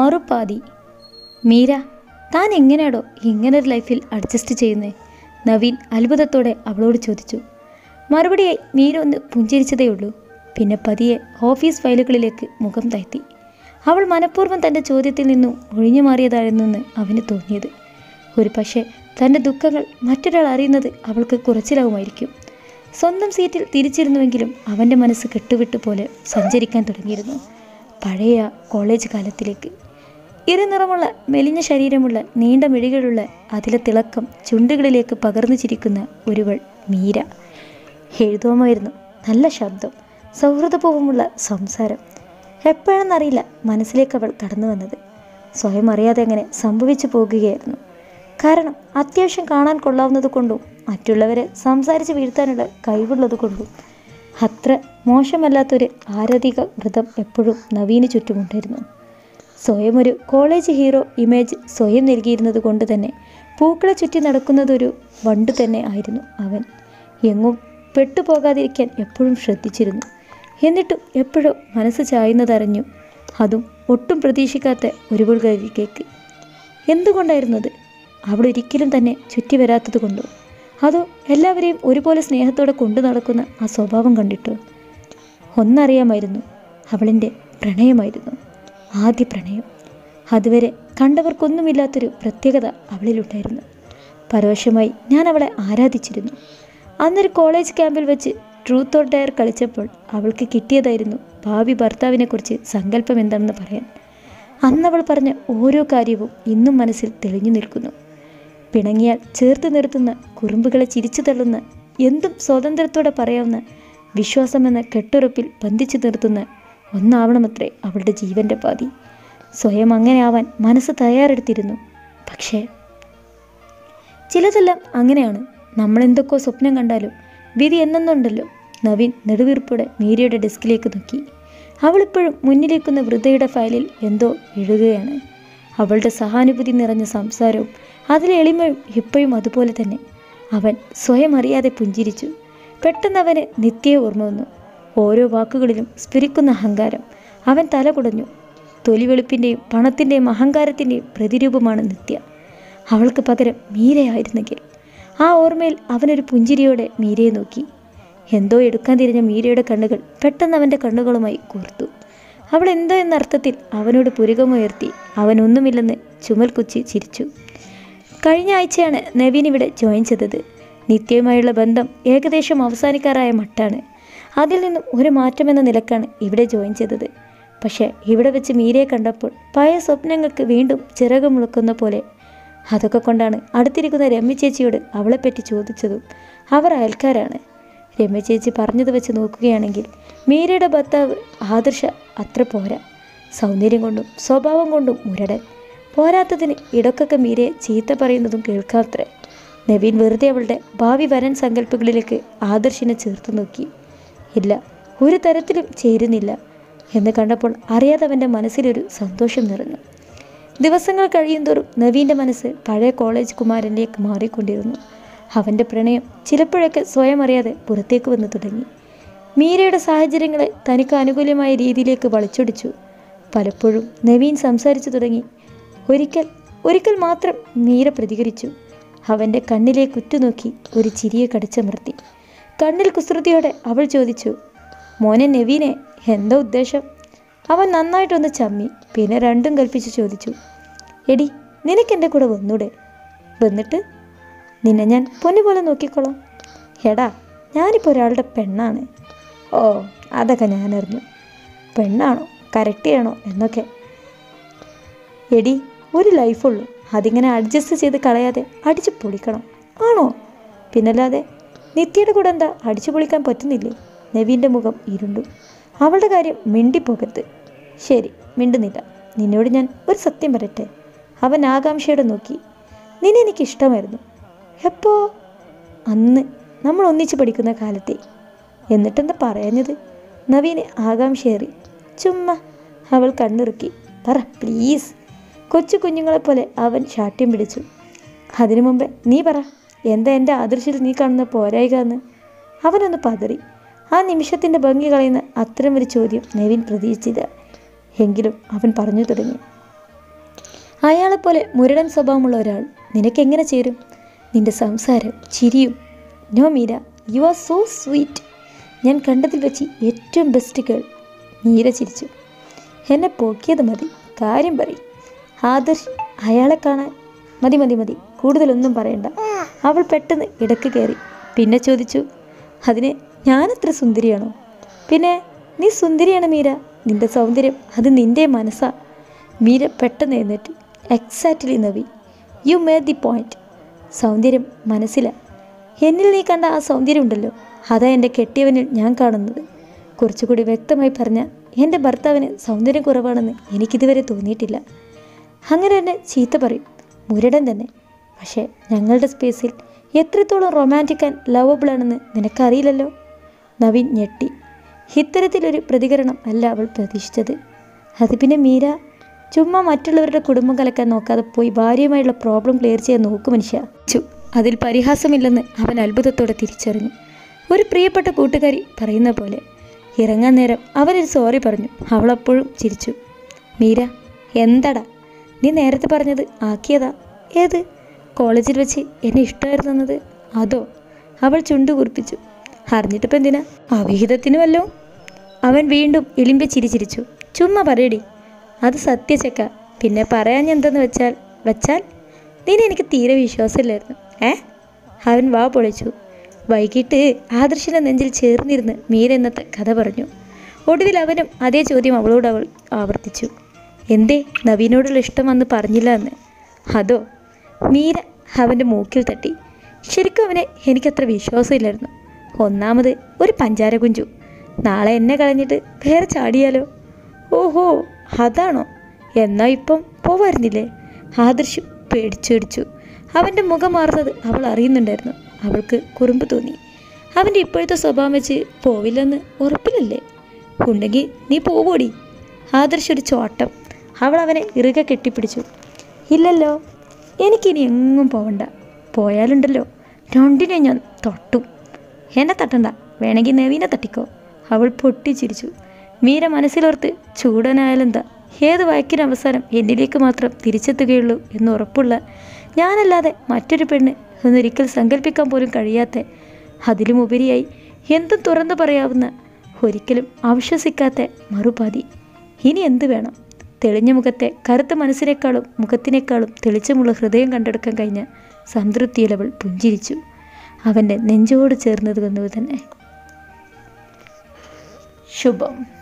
മറുപാതി മീര താൻ എങ്ങനെയാടോ ഇങ്ങനൊരു ലൈഫിൽ അഡ്ജസ്റ്റ് ചെയ്യുന്നേ നവീൻ അത്ഭുതത്തോടെ അവളോട് ചോദിച്ചു മറുപടിയായി മീര ഒന്ന് പുഞ്ചിരിച്ചതേയുള്ളൂ പിന്നെ പതിയെ ഓഫീസ് ഫയലുകളിലേക്ക് മുഖം താഴ്ത്തി അവൾ മനഃപൂർവ്വം തൻ്റെ ചോദ്യത്തിൽ നിന്നും ഒഴിഞ്ഞു മാറിയതായിരുന്നെന്ന് അവന് തോന്നിയത് ഒരു പക്ഷേ തൻ്റെ ദുഃഖങ്ങൾ മറ്റൊരാൾ അറിയുന്നത് അവൾക്ക് കുറച്ചിലാവുമായിരിക്കും സ്വന്തം സീറ്റിൽ തിരിച്ചിരുന്നുവെങ്കിലും അവൻ്റെ മനസ്സ് കെട്ടുവിട്ട് പോലെ സഞ്ചരിക്കാൻ തുടങ്ങിയിരുന്നു പഴയ ആ കോളേജ് കാലത്തിലേക്ക് ഇരുനിറമുള്ള മെലിഞ്ഞ ശരീരമുള്ള നീണ്ട മിഴികളുള്ള അതിലെ തിളക്കം ചുണ്ടുകളിലേക്ക് പകർന്നു ചിരിക്കുന്ന ഒരുവൾ മീര എഴുതുമായിരുന്നു നല്ല ശബ്ദം സൗഹൃദപൂർവ്വമുള്ള സംസാരം എപ്പോഴെന്നറിയില്ല മനസ്സിലേക്ക് അവൾ കടന്നു വന്നത് സ്വയം അറിയാതെ അങ്ങനെ സംഭവിച്ചു പോകുകയായിരുന്നു കാരണം അത്യാവശ്യം കാണാൻ കൊള്ളാവുന്നത് കൊണ്ടും മറ്റുള്ളവരെ സംസാരിച്ച് വീഴ്ത്താനുള്ള കഴിവുള്ളത് കൊണ്ടും അത്ര മോശമല്ലാത്തൊരു ആരാധിക വ്രതം എപ്പോഴും നവീന് ചുറ്റുമുണ്ടായിരുന്നു സ്വയം ഒരു കോളേജ് ഹീറോ ഇമേജ് സ്വയം നൽകിയിരുന്നത് കൊണ്ട് തന്നെ പൂക്കളെ ചുറ്റി നടക്കുന്നതൊരു വണ്ട് തന്നെ ആയിരുന്നു അവൻ എങ്ങും പെട്ടുപോകാതിരിക്കാൻ എപ്പോഴും ശ്രദ്ധിച്ചിരുന്നു എന്നിട്ടും എപ്പോഴോ മനസ്സ് ചായുന്നതറിഞ്ഞു അതും ഒട്ടും പ്രതീക്ഷിക്കാത്ത ഒരു പുൽകരിക്കേക്ക് എന്തുകൊണ്ടായിരുന്നു അത് അവിടെ ഒരിക്കലും തന്നെ ചുറ്റി വരാത്തത് കൊണ്ടോ അതോ എല്ലാവരെയും ഒരുപോലെ സ്നേഹത്തോടെ കൊണ്ടു നടക്കുന്ന ആ സ്വഭാവം കണ്ടിട്ടോ ഒന്നറിയാമായിരുന്നു അവളിൻ്റെ പ്രണയമായിരുന്നു ആദ്യ പ്രണയം അതുവരെ കണ്ടവർക്കൊന്നുമില്ലാത്തൊരു പ്രത്യേകത അവളിലുണ്ടായിരുന്നു പരോക്ഷമായി ഞാൻ അവളെ ആരാധിച്ചിരുന്നു അന്നൊരു കോളേജ് ക്യാമ്പിൽ വെച്ച് ട്രൂത്ത് ഓർ ഡയർ കളിച്ചപ്പോൾ അവൾക്ക് കിട്ടിയതായിരുന്നു ഭാവി ഭർത്താവിനെക്കുറിച്ച് സങ്കല്പം എന്താണെന്ന് പറയാൻ അന്നവൾ പറഞ്ഞ ഓരോ കാര്യവും ഇന്നും മനസ്സിൽ തെളിഞ്ഞു നിൽക്കുന്നു പിണങ്ങിയാൽ ചേർത്ത് നിർത്തുന്ന കുറുമ്പുകളെ ചിരിച്ചു തള്ളുന്ന എന്തും സ്വാതന്ത്ര്യത്തോടെ പറയാവുന്ന വിശ്വാസമെന്ന കെട്ടുറപ്പിൽ ബന്ധിച്ചു നിർത്തുന്ന ഒന്നാവണമത്രേ അവളുടെ ജീവൻ്റെ പാതി സ്വയം അങ്ങനെ ആവാൻ മനസ്സ് തയ്യാറെടുത്തിരുന്നു പക്ഷേ ചിലതെല്ലാം അങ്ങനെയാണ് നമ്മൾ എന്തൊക്കെ സ്വപ്നം കണ്ടാലും വിധി എന്നെന്നുണ്ടല്ലോ നവീൻ നെടുവീർപ്പോടെ മീരയുടെ ഡെസ്കിലേക്ക് നോക്കി അവളിപ്പോഴും മുന്നിലേക്കുന്ന വൃദ്ധയുടെ ഫയലിൽ എന്തോ എഴുതുകയാണ് അവളുടെ സഹാനുഭൂതി നിറഞ്ഞ സംസാരവും അതിലെ എളിമയും ഇപ്പോഴും അതുപോലെ തന്നെ അവൻ സ്വയം അറിയാതെ പുഞ്ചിരിച്ചു പെട്ടെന്ന് അവന് നിത്യയെ ഓർമ്മ വന്നു ഓരോ വാക്കുകളിലും സ്ഫുരിക്കുന്ന അഹങ്കാരം അവൻ തല കുടഞ്ഞു തൊലി വെളുപ്പിൻ്റെയും പണത്തിൻ്റെയും അഹങ്കാരത്തിൻ്റെയും പ്രതിരൂപമാണ് നിത്യ അവൾക്ക് പകരം മീരയായിരുന്നെങ്കിൽ ആ ഓർമ്മയിൽ അവനൊരു പുഞ്ചിരിയോടെ മീരയെ നോക്കി എന്തോ എടുക്കാൻ തിരിഞ്ഞ മീരയുടെ കണ്ണുകൾ പെട്ടെന്ന് അവൻ്റെ കണ്ണുകളുമായി കോർത്തു അവൾ എന്തോ എന്ന അർത്ഥത്തിൽ അവനോട് പുരികമുയർത്തി അവൻ ഒന്നുമില്ലെന്ന് ചുമൽ കുച്ചി ചിരിച്ചു കഴിഞ്ഞ ആഴ്ചയാണ് നവീൻ ഇവിടെ ജോയിൻ ചെയ്തത് നിത്യയുമായുള്ള ബന്ധം ഏകദേശം അവസാനിക്കാറായ മട്ടാണ് അതിൽ നിന്നും ഒരു മാറ്റമെന്ന നിലക്കാണ് ഇവിടെ ജോയിൻ ചെയ്തത് പക്ഷേ ഇവിടെ വെച്ച് മീരയെ കണ്ടപ്പോൾ പഴയ സ്വപ്നങ്ങൾക്ക് വീണ്ടും ചിറക് മുളക്കുന്ന പോലെ അതൊക്കെ കൊണ്ടാണ് അടുത്തിരിക്കുന്ന രമ്യ ചേച്ചിയോട് അവളെപ്പറ്റി ചോദിച്ചതും അവർ അയൽക്കാരാണ് രമ്യ ചേച്ചി പറഞ്ഞത് വെച്ച് നോക്കുകയാണെങ്കിൽ മീരയുടെ ഭർത്താവ് ആദർശ അത്ര പോരാ സൗന്ദര്യം കൊണ്ടും സ്വഭാവം കൊണ്ടും മുരടൻ പോരാത്തതിന് ഇടക്കൊക്കെ മീരയെ ചീത്ത പറയുന്നതും കേൾക്കാത്രേ നവീൻ വെറുതെ അവളുടെ ഭാവി വരൻ സങ്കല്പങ്ങളിലേക്ക് ആദർശിനെ ചേർത്ത് നോക്കി ഇല്ല ഒരു തരത്തിലും ചേരുന്നില്ല എന്ന് കണ്ടപ്പോൾ അറിയാതെ അവൻ്റെ മനസ്സിലൊരു സന്തോഷം നിറഞ്ഞു ദിവസങ്ങൾ കഴിയുന്തോറും നവീൻ്റെ മനസ്സ് പഴയ കോളേജ് കുമാരനിലേക്ക് മാറിക്കൊണ്ടിരുന്നു അവൻ്റെ പ്രണയം ചിലപ്പോഴൊക്കെ സ്വയം അറിയാതെ പുറത്തേക്ക് വന്നു തുടങ്ങി മീരയുടെ സാഹചര്യങ്ങളെ തനിക്ക് അനുകൂലമായ രീതിയിലേക്ക് വളച്ചൊടിച്ചു പലപ്പോഴും നവീൻ സംസാരിച്ചു തുടങ്ങി ഒരിക്കൽ ഒരിക്കൽ മാത്രം മീര പ്രതികരിച്ചു അവൻ്റെ കണ്ണിലേക്ക് ഉറ്റുനോക്കി ഒരു ചിരിയെ കടിച്ചമർത്തി കണ്ണിൽ കുസൃതിയോടെ അവൾ ചോദിച്ചു മോനെ നവീനെ എന്താ ഉദ്ദേശം അവൻ നന്നായിട്ടൊന്ന് ചമ്മി പിന്നെ രണ്ടും കൽപ്പിച്ച് ചോദിച്ചു എടി നിനക്കെൻ്റെ കൂടെ വന്നൂടെ വന്നിട്ട് നിന്നെ ഞാൻ പൊന്നുപോലെ നോക്കിക്കോളാം എടാ ഞാനിപ്പോൾ ഒരാളുടെ പെണ്ണാണ് ഓ അതൊക്കെ ഞാൻ അറിഞ്ഞു പെണ്ണാണോ കരക്റ്റിയാണോ എന്നൊക്കെ എടി ഒരു ലൈഫുള്ളൂ അതിങ്ങനെ അഡ്ജസ്റ്റ് ചെയ്ത് കളയാതെ അടിച്ചു പൊളിക്കണം ആണോ പിന്നല്ലാതെ നിത്യയുടെ കൂടെ എന്താ അടിച്ചു പൊളിക്കാൻ പറ്റുന്നില്ലേ നവീൻ്റെ മുഖം ഇരുണ്ടു അവളുടെ കാര്യം മിണ്ടിപ്പോകരുത് ശരി മിണ്ടുന്നില്ല നിന്നോട് ഞാൻ ഒരു സത്യം പറയട്ടെ അവൻ ആകാംക്ഷയോടെ നോക്കി നിന്നെ എനിക്ക് ഇഷ്ടമായിരുന്നു എപ്പോ അന്ന് നമ്മൾ ഒന്നിച്ച് പഠിക്കുന്ന കാലത്തെ എന്നിട്ടെന്താ പറയാഞ്ഞത് നവീന് ആകാംക്ഷയേറി ചുമ്മാ അവൾ കണ്ണിറുക്കി പറ പ്ലീസ് കൊച്ചു കുഞ്ഞുങ്ങളെപ്പോലെ അവൻ ശാഠ്യം പിടിച്ചു അതിനു മുമ്പേ നീ പറ എന്താ എൻ്റെ ആദർശത്തിൽ നീ കാണുന്ന പോരായിക എന്ന് അവനൊന്ന് പതറി ആ നിമിഷത്തിൻ്റെ ഭംഗി കളയുന്ന അത്തരം ഒരു ചോദ്യം നവീൻ പ്രതീക്ഷിച്ചില്ല എങ്കിലും അവൻ പറഞ്ഞു തുടങ്ങി അയാളെപ്പോലെ മുരടൻ സ്വഭാവമുള്ള ഒരാൾ നിനക്കെങ്ങനെ ചേരും നിന്റെ സംസാരം ചിരിയും no Meera you are so sweet ഞാൻ കണ്ടതിൽ വെച്ച് ഏറ്റവും ബെസ്റ്റ് ഗേൾ മീര ചിരിച്ചു എന്നെ പോക്കിയത് മതി കാര്യം പറയും ആദർശ് അയാളെ കാണാൻ മതി മതി മതി കൂടുതലൊന്നും പറയണ്ട അവൾ പെട്ടെന്ന് ഇടക്ക് കയറി പിന്നെ ചോദിച്ചു അതിന് ഞാനത്ര സുന്ദരിയാണോ പിന്നെ നീ സുന്ദരിയാണ് മീര നിന്റെ സൗന്ദര്യം അത് നിന്റെ മനസ്സാ മീര പെട്ടെന്ന് എഴുന്നേറ്റു exactly Navi you made the point സൗന്ദര്യം മനസ്സില എന്നിൽ നീ കണ്ട ആ സൗന്ദര്യം ഉണ്ടല്ലോ അതാ എൻ്റെ കെട്ടിയവനിൽ ഞാൻ കാണുന്നത് കുറച്ചുകൂടി വ്യക്തമായി പറഞ്ഞാൽ എൻ്റെ ഭർത്താവിന് സൗന്ദര്യം കുറവാണെന്ന് എനിക്കിതുവരെ തോന്നിയിട്ടില്ല അങ്ങനെ തന്നെ ചീത്ത പറയും മുരടൻ തന്നെ പക്ഷേ ഞങ്ങളുടെ സ്പേസിൽ എത്രത്തോളം റൊമാൻറ്റിക് ആൻഡ് ലവബിൾ ആണെന്ന് നിനക്കറിയില്ലല്ലോ നവീൻ ഞെട്ടി ഇത്തരത്തിലൊരു പ്രതികരണം അല്ല അവൾ പ്രതീക്ഷിച്ചത് അത് പിന്നെ മീര ചുമ്മാ മറ്റുള്ളവരുടെ കുടുംബം കലക്കാൻ നോക്കാതെ പോയി ഭാര്യയുമായുള്ള പ്രോബ്ലം ക്ലിയർ ചെയ്യാൻ നോക്കു മനുഷ്യ ചു അതിൽ പരിഹാസമില്ലെന്ന് അവൻ അത്ഭുതത്തോടെ തിരിച്ചറിഞ്ഞു ഒരു പ്രിയപ്പെട്ട കൂട്ടുകാരി പറയുന്ന പോലെ ഇറങ്ങാൻ നേരം അവനൊരു സോറി പറഞ്ഞു അവളപ്പോഴും ചിരിച്ചു മീര എന്താടാ നീ നേരത്തെ പറഞ്ഞത് ആക്കിയതാ ഏത് കോളേജിൽ വെച്ച് എന്നെ ഇഷ്ടമായിരുന്നത് അതോ അവൾ ചുണ്ടു കുറിപ്പിച്ചു അറിഞ്ഞിട്ടിപ്പോൾ എന്തിനാ അവിഹിതത്തിന് വല്ലോ അവൻ വീണ്ടും ഇളിമ്പി ചിരി ചിരിച്ചു ചുമ്മാ പറയടി അത് സത്യച്ചക്ക പിന്നെ പറയാൻ എന്തെന്ന് വെച്ചാൽ വെച്ചാൽ നിന്നെ എനിക്ക് തീരെ വിശ്വാസമില്ലായിരുന്നു ഏ അവൻ വാ പൊളിച്ചു വൈകിട്ട് ആദർശിൻ്റെ നെഞ്ചിൽ ചേർന്നിരുന്ന് മീരെന്നത്തെ കഥ പറഞ്ഞു ഒടുവിൽ അവനും അതേ ചോദ്യം അവളോട് അവൾ ആവർത്തിച്ചു എന്തേ നവീനോടുള്ള ഇഷ്ടം വന്ന് പറഞ്ഞില്ല എന്ന് അതോ മീര അവൻ്റെ മൂക്കിൽ തട്ടി ശരിക്കും അവനെ എനിക്കത്ര വിശ്വാസമില്ലായിരുന്നു ഒന്നാമത് ഒരു പഞ്ചാര കുഞ്ചു നാളെ എന്നെ കളഞ്ഞിട്ട് വേറെ ചാടിയാലോ ഓഹോ അതാണോ എന്നാ ഇപ്പം പോവായിരുന്നില്ലേ ആദർശ് പേടിച്ചേടിച്ചു അവൻ്റെ മുഖം മാറുന്നത് അവൾ അറിയുന്നുണ്ടായിരുന്നു അവൾക്ക് കുറുമ്പ് തോന്നി അവൻ്റെ ഇപ്പോഴത്തെ സ്വഭാവം വെച്ച് പോവില്ലെന്ന് ഉറപ്പില്ലല്ലേ ഉണ്ടെങ്കിൽ നീ പോവോടി ആദർശ് ഒരു ചോട്ടം അവൾ അവനെ ഇറുകെ കെട്ടിപ്പിടിച്ചു ഇല്ലല്ലോ എനിക്കിനി എങ്ങും പോവണ്ട പോയാലുണ്ടല്ലോ രണ്ടിനെ ഞാൻ തൊട്ടും എന്നെ തട്ടണ്ട വേണമെങ്കിൽ നവീനെ തട്ടിക്കോ അവൾ പൊട്ടിച്ചിരിച്ചു മീര മനസ്സിലോർത്ത് ചൂടനായാലെന്താ ഏത് വാക്കിന് അവസാനം എന്നിലേക്ക് മാത്രം തിരിച്ചെത്തുകയുള്ളൂ എന്ന് ഉറപ്പുള്ള ഞാനല്ലാതെ മറ്റൊരു പെണ്ണ് എന്നൊരിക്കൽ സങ്കല്പിക്കാൻ പോലും കഴിയാത്ത അതിലുമുപരിയായി എന്തും തുറന്നു പറയാവുന്ന ഒരിക്കലും അവിശ്വസിക്കാത്ത മറുപാതി ഇനി എന്ത് വേണം തെളിഞ്ഞ മുഖത്തെ കറുത്ത മനസ്സിനേക്കാളും മുഖത്തിനേക്കാളും തെളിച്ചമുള്ള ഹൃദയം കണ്ടെടുക്കാൻ കഴിഞ്ഞ സംതൃപ്തിയിലവൾ പുഞ്ചിരിച്ചു അവൻ്റെ നെഞ്ചോട് ചേർന്നത് വന്നത് തന്നെ ശുഭം